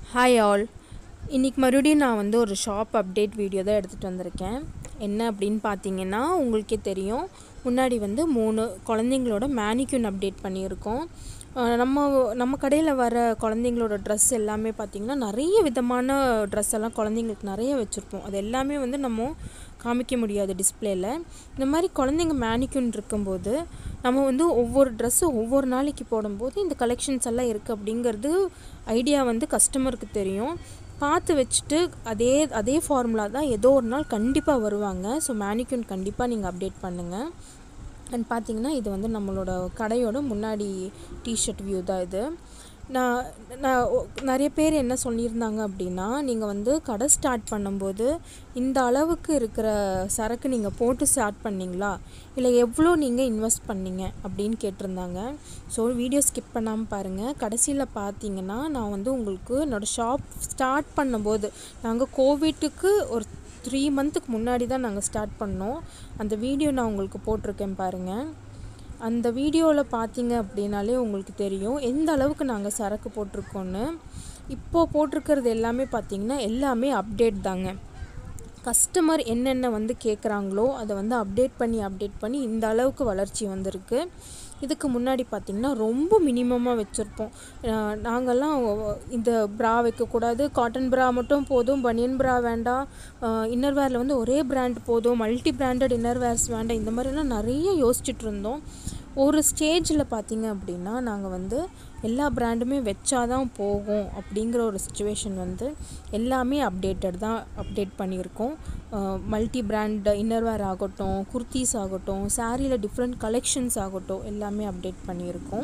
hi all இன்றைக்கி மறுபடியும் நான் வந்து ஒரு ஷாப் அப்டேட் வீடியோ தான் எடுத்துகிட்டு வந்திருக்கேன் என்ன அப்படின்னு பார்த்தீங்கன்னா உங்களுக்கே தெரியும் முன்னாடி வந்து மூணு குழந்தைங்களோட மேனிக்யூன் அப்டேட் பண்ணியிருக்கோம் அஹ் நம்ம நம்ம கடையில் வர குழந்தைங்களோட ட்ரெஸ் எல்லாமே பார்த்திங்கன்னா நிறைய விதமான ட்ரெஸ் எல்லாம் குழந்தைங்களுக்கு நிறைய வச்சுருப்போம் அது எல்லாமே வந்து நம்ம காமிக்க முடியாது டிஸ்ப்ளேல இந்த மாதிரி குழந்தைங்க மேனிக்யூன் இருக்கும்போது நம்ம வந்து ஒவ்வொரு ட்ரெஸ்ஸும் ஒவ்வொரு நாளைக்கு போடும்போது இந்த கலெக்ஷன்ஸ் எல்லாம் இருக்குது அப்படிங்கிறது ஐடியா வந்து கஸ்டமருக்கு தெரியும் பார்த்து வச்சுட்டு அதே அதே ஃபார்முலா தான் ஏதோ ஒரு நாள் கண்டிப்பாக வருவாங்க ஸோ மேனிக்யூன் கண்டிப்பாக நீங்கள் அப்டேட் பண்ணுங்கள் அண்ட் பார்த்தீங்கன்னா இது வந்து நம்மளோட கடையோட முன்னாடி டிஷர்ட் வியூ தான் இது நான் நான் ஒ- நிறைய பேர் என்ன சொல்லியிருந்தாங்க அப்படின்னா நீங்கள் வந்து கடை ஸ்டார்ட் பண்ணும்போது இந்த அளவுக்கு இருக்கிற சரக்கு நீங்கள் போட்டு ஸ்டார்ட் பண்ணீங்களா இல்லை எவ்வளோ நீங்கள் இன்வெஸ்ட் பண்ணீங்க அப்படின்னு கேட்டிருந்தாங்க ஸோ வீடியோ ஸ்கிப் பண்ணாமல் பாருங்கள் கடைசியில் பார்த்தீங்கன்னா நான் வந்து உங்களுக்கு என்னோடய ஷாப் ஸ்டார்ட் பண்ணும்போது நாங்கள் கோவிட்டுக்கு ஒரு த்ரீ மந்த்துக்கு முன்னாடி தான் நாங்கள் ஸ்டார்ட் பண்ணோம் அந்த வீடியோ நான் உங்களுக்கு போட்டிருக்கேன் பாருங்கள் அந்த வீடியோவில் பார்த்தீங்க அப்படின்னாலே உங்களுக்கு தெரியும் எந்த அளவுக்கு நாங்கள் சரக்கு போட்டிருக்கோன்னு இப்போது போட்டிருக்கிறது எல்லாமே பார்த்தீங்கன்னா எல்லாமே அப்டேட் தாங்க கஸ்டமர் என்னென்ன வந்து கேட்குறாங்களோ அதை வந்து அப்டேட் பண்ணி அப்டேட் பண்ணி இந்த அளவுக்கு வளர்ச்சி வந்திருக்கு இதுக்கு முன்னாடி பார்த்திங்கன்னா ரொம்ப மினிமமாக வச்சுருப்போம் நாங்கள்லாம் இந்த ப்ரா வைக்கக்கூடாது காட்டன் ப்ரா மட்டும் போதும் பனியன் ப்ரா வேண்டாம் இன்னர் வேரில் வந்து ஒரே பிராண்ட் போதும் மல்டி பிராண்டட் இன்னர் வேர்ஸ் வேண்டாம் இந்த மாதிரிலாம் நிறைய யோசிச்சுட்டு இருந்தோம் ஒரு ஸ்டேஜில் பார்த்தீங்க அப்படின்னா நாங்கள் வந்து எல்லா பிராண்டுமே வச்சாதான் போகும் அப்படிங்கிற ஒரு சுச்சுவேஷன் வந்து எல்லாமே அப்டேட்டட் தான் அப்டேட் பண்ணியிருக்கோம் மல்டி பிராண்ட் இன்னர்வேர் ஆகட்டும் குர்த்தீஸ் ஆகட்டும் சாரியில் டிஃப்ரெண்ட் கலெக்ஷன்ஸ் ஆகட்டும் எல்லாமே அப்டேட் பண்ணியிருக்கோம்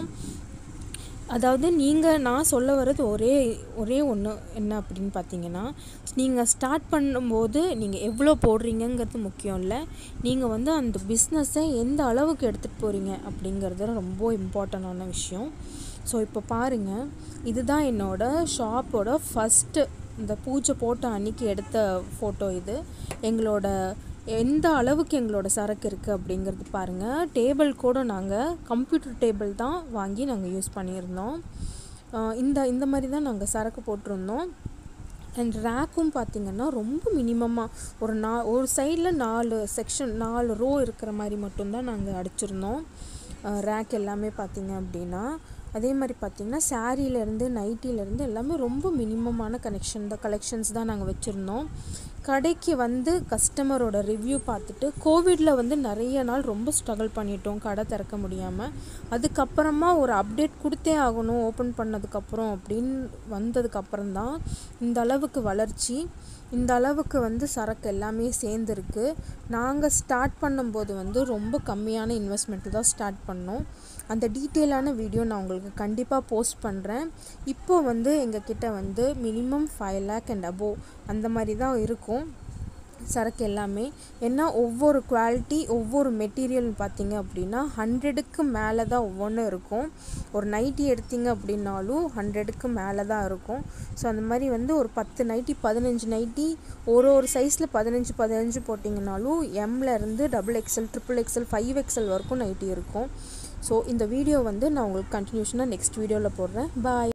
அதாவது நீங்கள் நான் சொல்ல வர்றது ஒரே ஒரே ஒன்று என்ன அப்படின்னு பார்த்தீங்கன்னா நீங்கள் ஸ்டார்ட் பண்ணும்போது நீங்கள் எவ்வளோ போடுறீங்கங்கிறது முக்கியம் இல்லை நீங்கள் வந்து அந்த பிஸ்னஸை எந்த அளவுக்கு எடுத்துகிட்டு போகிறீங்க அப்படிங்கிறது ரொம்ப இம்பார்ட்டண்டான விஷயம் ஸோ இப்போ பாருங்கள் இதுதான் என்னோட ஷாப்போட ஃபஸ்ட்டு இந்த பூஜை போட்ட அன்னைக்கு எடுத்த ஃபோட்டோ இது எங்களோட எந்த அளவுக்கு எங்களோட சரக்கு இருக்குது அப்படிங்கிறது பாருங்கள் டேபிள் கூட நாங்கள் கம்ப்யூட்டர் டேபிள் தான் வாங்கி நாங்கள் யூஸ் பண்ணியிருந்தோம் ஆஹ் இந்த இந்த மாதிரி தான் நாங்கள் சரக்கு போட்டிருந்தோம் அண்ட் ரேக்கும் பார்த்திங்கன்னா ரொம்ப மினிமமாக ஒரு நா ஒரு சைடில் நாலு செக்ஷன் நாலு ரோ இருக்கிற மாதிரி மட்டும்தான் நாங்கள் அடிச்சிருந்தோம் ரேக் எல்லாமே பார்த்திங்க அப்படின்னா அதே மாதிரி பார்த்திங்கன்னா சாரீலேருந்து நைட்டிலேருந்து எல்லாமே ரொம்ப மினிமமான கனெக்ஷன் தான் கலெக்ஷன்ஸ் தான் நாங்கள் வச்சுருந்தோம் கடைக்கு வந்து கஸ்டமரோட ரிவ்யூ பார்த்துட்டு கோவிடில் வந்து நிறைய நாள் ரொம்ப ஸ்ட்ரகிள் பண்ணிட்டோம் கடை திறக்க முடியாமல் அதுக்கப்புறமா ஒரு அப்டேட் கொடுத்தே ஆகணும் ஓப்பன் பண்ணதுக்கப்புறம் அப்படின்னு வந்ததுக்கப்புறம் தான் இந்த அளவுக்கு வளர்ச்சி இந்த அளவுக்கு வந்து சரக்கு எல்லாமே சேர்ந்துருக்கு நாங்கள் ஸ்டார்ட் பண்ணும்போது வந்து ரொம்ப கம்மியான இன்வெஸ்ட்மெண்ட்டு தான் ஸ்டார்ட் பண்ணோம் அந்த டீட்டெயிலான வீடியோ நான் உங்களுக்கு கண்டிப்பாக போஸ்ட் பண்ணுறேன் இப்போ வந்து எங்கள் கிட்ட வந்து minimum five lakh and above அந்த மாதிரி தான் இருக்கும் சரக்கு எல்லாமே ஏன்னா ஒவ்வொரு குவாலிட்டி ஒவ்வொரு மெட்டீரியல் பார்த்தீங்க அப்படின்னா ஹண்ட்ரடுக்கு மேலே தான் ஒவ்வொன்றும் இருக்கும் ஒரு நைட்டி எடுத்தீங்க அப்படின்னாலும் ஹண்ட்ரடுக்கு மேலே தான் இருக்கும் ஸோ அந்த மாதிரி வந்து ஒரு பத்து நைட்டி பதினஞ்சு நைட்டி ஒரு ஒரு சைஸில் பதினஞ்சு பதினஞ்சு போட்டிங்கனாலும் எம்ல இருந்து double XL triple XL five XL வரைக்கும் நைட்டி இருக்கும் ஸோ இந்த வீடியோ வந்து நான் உங்களுக்கு கண்டினியூஷனாக நெக்ஸ்ட் வீடியோவில் போடுறேன் பாய்